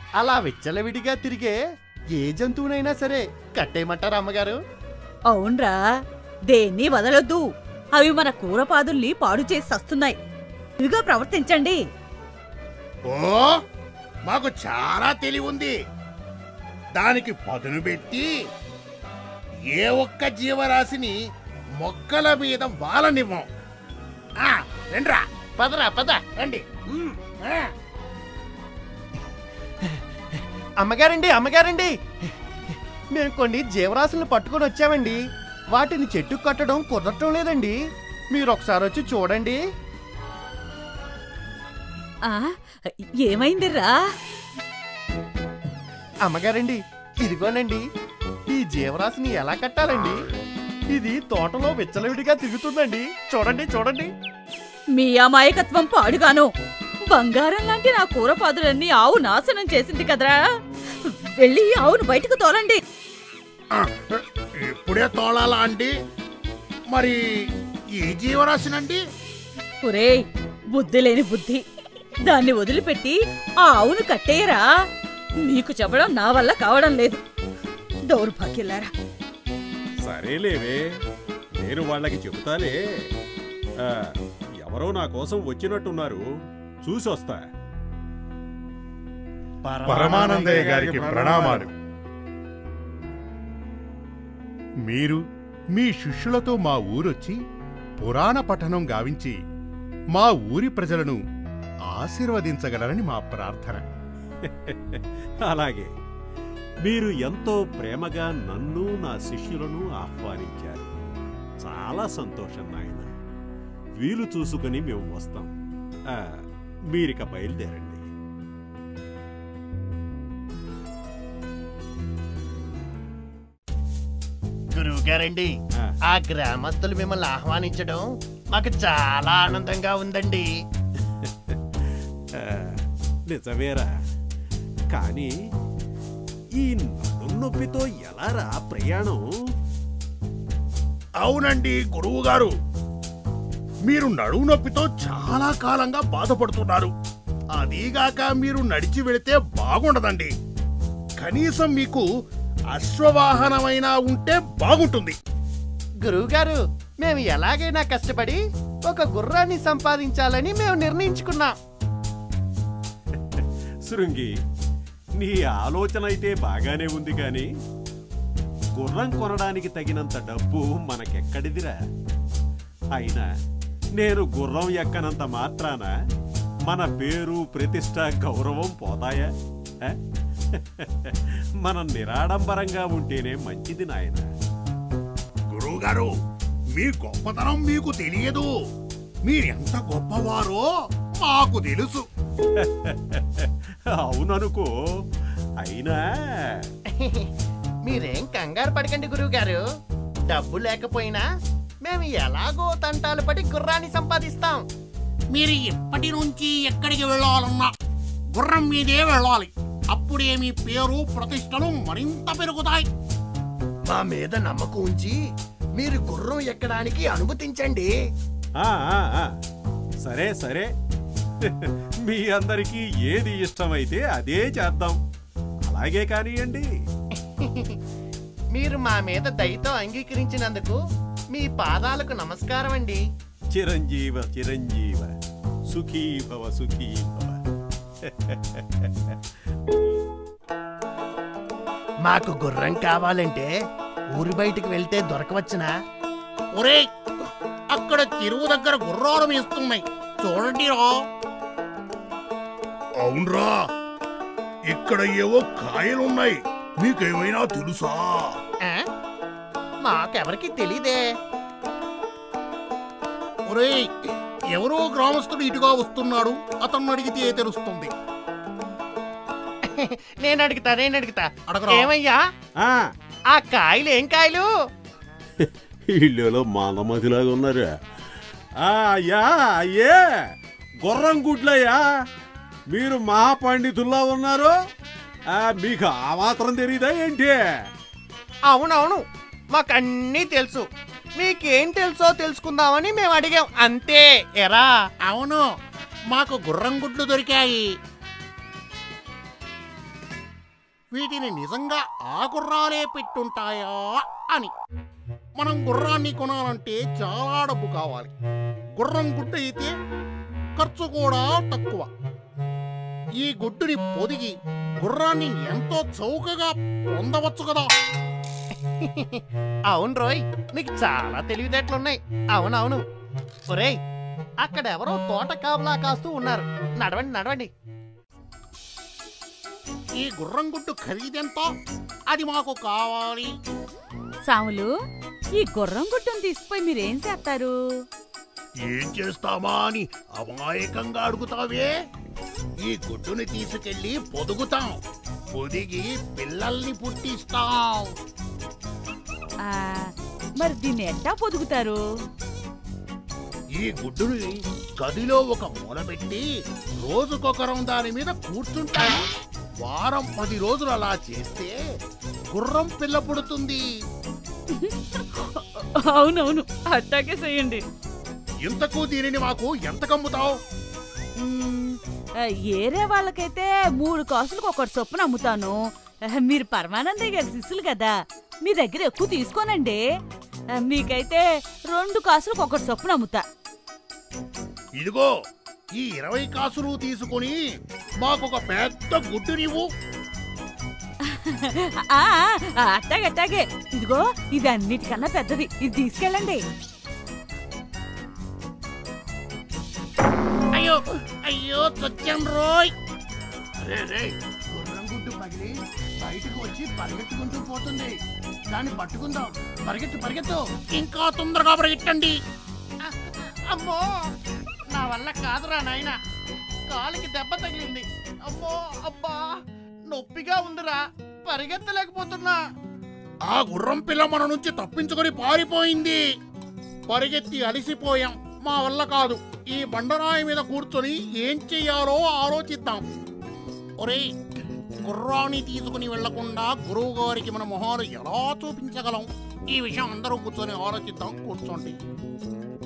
అలా విచ్చలవిడిగా తిరిగే ఏ జంతువునైనా సరే కట్టేయమంటారా అమ్మగారు అవునరా దేన్ని వదలొద్దు అవి మన కూరపాదుల్ని పాడు చేసి సస్తున్నాయి ఇదిగా ప్రవర్తించండి ఓ మాకు చాలా తెలివి ఉంది దానికి పదును పెట్టి ఏ ఒక్క జీవరాశిని మొక్కల మీద వాలనివ్వం ఆ, రండ్రా పదరా పద రండి ఉమ్, ఆ. అమ్మగారండి అమ్మగారండి మేము కొన్ని జీవరాశులను పట్టుకొని వచ్చామండి వాటిని చెట్టుకు కట్టడం కుదరటం లేదండి మీరు ఒకసారి వచ్చి చూడండి ఆ ఏమైందిరా అమ్మగారండి ఇదిగోనండి ఈ జీవరాశిని ఎలా కట్టాలండి ఇది తోటలో విచ్చలవిడిగా తిరుగుతుందండి చూడండి చూడండి మీ అమాయకత్వం పాడుగాను బంగారం లాంటి నా కూరపాదులన్నీ ఆవు నాశనం చేసింది కదరా వెళ్ళి ఆవును బయటకు తోలండి ఆ, ఇప్పుడే తోలాలా అండి మరి ఈ జీవరాశినండి ఒరేయ్ బుద్ధి లేని బుద్ధి దాన్ని వదిలిపెట్టి ఆ ఆవును కట్టేయరా నీకు చెప్పడం నా వల్ల కావడం లేదు దౌర్భాగ్యులారా సరేలేవే నేను వాళ్ళకి చెబుతాలే ఆ, ఎవరో నా కోసం వచ్చినట్టున్నారు చూసొస్తా పరమానందయ్య గారికి ప్రణామాలు మీరు మీ శిష్యులతో మా ఊరొచ్చి పురాణ పఠనం గావించి మా ఊరి ప్రజలను ఆశీర్వదించగలరని మా ప్రార్థన అలాగే మీరు ఎంతో ప్రేమగా నన్ను నా శిష్యులను ఆహ్వానించారు చాలా సంతోషం నాయన వీలు చూసుకుని మేము వస్తాం ఆ, మీరిక బయలుదేరండి గురువు గారండి ఆ, ఆ గ్రామస్తులు మిమ్మల్ని ఆహ్వానించడం మాకు చాలా ఆనందంగా ఉందండి ఆ, నిజమేరా కానీ ఈ నడుం నొప్పితో ఎలారా ప్రయాణం అవునండి గురువు గారు మీరు నడువు నొప్పితో చాలా కాలంగా బాధపడుతున్నారు అదీగాక మీరు నడిచి వెళితే బాగుండదండి కనీసం మీకు అశ్వవాహనమైనా ఉంటే బాగుంటుంది గురువు గారు మేము ఎలాగైనా కష్టపడి ఒక గుర్రాన్ని సంపాదించాలని మేము నిర్ణయించుకున్నాం శృంగి నీ ఆలోచన అయితే బాగానే ఉంది కానీ గుర్రం కొనడానికి తగినంత డబ్బు మనకెక్కడిదిరా అయినా నేను గుర్రం ఎక్కనంత మాత్రాన మన పేరు ప్రతిష్ట గౌరవం పోతాయా ఆ? మనం నిరాడంబరంగా ఉంటేనే మంచిది నాయనా గురువు గారు మీ గొప్పతనం మీకు తెలియదు మీరెంత గొప్పవారో మాకు తెలుసు అవుననుకో అయినా మీరేం కంగారు పడకండి గురువు గారు డబ్బు లేకపోయినా మేము ఎలాగో తంటాలు పడి గుర్రాన్ని సంపాదిస్తాం మీరు ఇప్పటి నుంచి ఎక్కడికి వెళ్ళాలన్నా గుర్రం మీదే వెళ్ళాలి అప్పుడే మీ పేరు ప్రతిష్టలు మరింత పెరుగుతాయి మా మీద నమ్మకం ఉంచి మీరు గుర్రం ఎక్కడానికి అనుమతించండి ఆ, ఆ, ఆ. సరే సరే మీ అందరికీ ఏది ఇష్టమైతే అదే చేద్దాం అలాగే కానియండి మీరు మా మీద దయతో అంగీకరించినందుకు మీ పాదాలకు నమస్కారం అండి చిరంజీవ చిరంజీవ సుఖీ భవ సుఖీ భవ మాకు గుర్రం కావాలంటే ఊరి బయటికి వెళ్తే దొరకవచ్చునా ఒరేయ్ అక్కడ చెరువు దగ్గర గుర్రాలు వేస్తున్నాయి చూడండి రా అవునరా ఇక్కడ ఏవో కాయలున్నాయి మీకేమైనా తెలుసా ఆ? మాకెవరికి తెలీదే ఒరేయ్ ఎవరో గ్రామస్తుడు ఇటుగా వస్తున్నాడు అతన్ని అడిగితే తెలుస్తుంది నేను అడుగుతా నేను అడుగుతా అడగరా. ఏమయ్యా ఆ, ఆ కాయలు ఏం కాయలు ఇళ్ళలో మానమతిలాగా ఉన్నారు ఆ, అయ్యా అయ్యే గుర్రం గుడ్లయ్యా మీరు మహాపండితుల్లా ఉన్నారు ఆ, మీకు ఆ మాత్రం తెలీదా ఏంటి అవునవును మాకన్నీ తెలుసు మీకేం తెలుసో తెలుసుకుందామని మేము అడిగాం అంతే ఎరా అవును మాకు గుర్రం గుడ్లు దొరికాయి వీటిని నిజంగా ఆ గుర్రాలే పెట్టుంటాయా అని మనం గుర్రాన్ని కొనాలంటే చాలా డబ్బు కావాలి గుర్రం గుడ్డు అయితే ఖర్చు కూడా తక్కువ ఈ గుడ్డుని పొదిగి గుర్రాన్ని ఎంతో చౌకగా పొందవచ్చు కదా అవును రోయ్ నీకు చాలా తెలివితేటలున్నాయి అవునవును ఒరేయ్ అక్కడ ఎవరో తోట కాపలా కాస్తూ ఉన్నారు నడవండి నడవండి ఈ గుర్రం గుడ్డు ఖరీదెంత అది మాకు కావాలి సాములు ఈ గుర్రం గుట్టును తీసుకుపోయి మీరేం చేస్తారు ఏం చేస్తామా అని అమాయకంగా అడుగుతావే ఈ గుడ్డుని తీసుకెళ్లి పొదుగుతాం పొదిగి పిల్లల్ని పుట్టిస్తాం ఆ, మరి దీన్ని ఎట్టా పొదుగుతారు ఈ గుడ్డుని గదిలో ఒక మూల పెట్టి రోజుకొకరం దాని మీద కూర్చుంటాం వారం పది రోజులు అలా చేస్తే గుర్రం పిల్ల పుడుతుంది అవునవును అట్టాగే చేయండి ఇంతకు దీనిని మాకు ఎంత కమ్ముతావు మ్మ్, ఆ, ఏరే వాళ్ళకైతే మూడు కాసులకు ఒకటి చొప్పున అమ్ముతాను ఆ, మీరు పరమానందయ్య గారి శిష్యులు కదా మీ దగ్గర ఎక్కువ తీసుకోనండి ఆ, మీకైతే రెండు కాసులకు ఒకటి చొప్పున అమ్ముతా ఇదిగో ఈ ఇరవై కాసులు తీసుకొని మాకొక పెద్ద గుడ్డు నీవు ఆ, ఆ, అట్టాగే అట్టాగే ఇదిగో ఇది అన్నిటికన్నా పెద్దది ఇది తీసుకెళ్ళండి అయ్యో అయ్యో సత్యం రోయ్ రే రే గుర్రం గుడ్డు పగిలి బయటకు వచ్చి పరిగెత్తుకుంటూ పోతుంది దాన్ని పట్టుకుందాం పరిగెత్తు పరిగెత్తు ఇంకా తొందరగా పరిగెట్టండి అమ్మో నా వల్ల కాదురా నాయన కాలికి దెబ్బ తగిలింది అమ్మో అబ్బా నొప్పిగా ఉందిరా పరిగెత్తలేకపోతున్నా ఆ గుర్రం పిల్ల మన నుంచి తప్పించుకొని పారిపోయింది పరిగెత్తి అలిసిపోయాం మా వల్ల కాదు ఈ బండరాయి మీద కూర్చొని ఏం చెయ్యాలో ఆలోచిద్దాం ఒరేయ్ గుర్రాన్ని తీసుకుని వెళ్లకుండా గురువు గారికి మన మొహాలు ఎలా చూపించగలం ఈ విషయం అందరూ కూర్చొని ఆలోచిద్దాం కూర్చోండి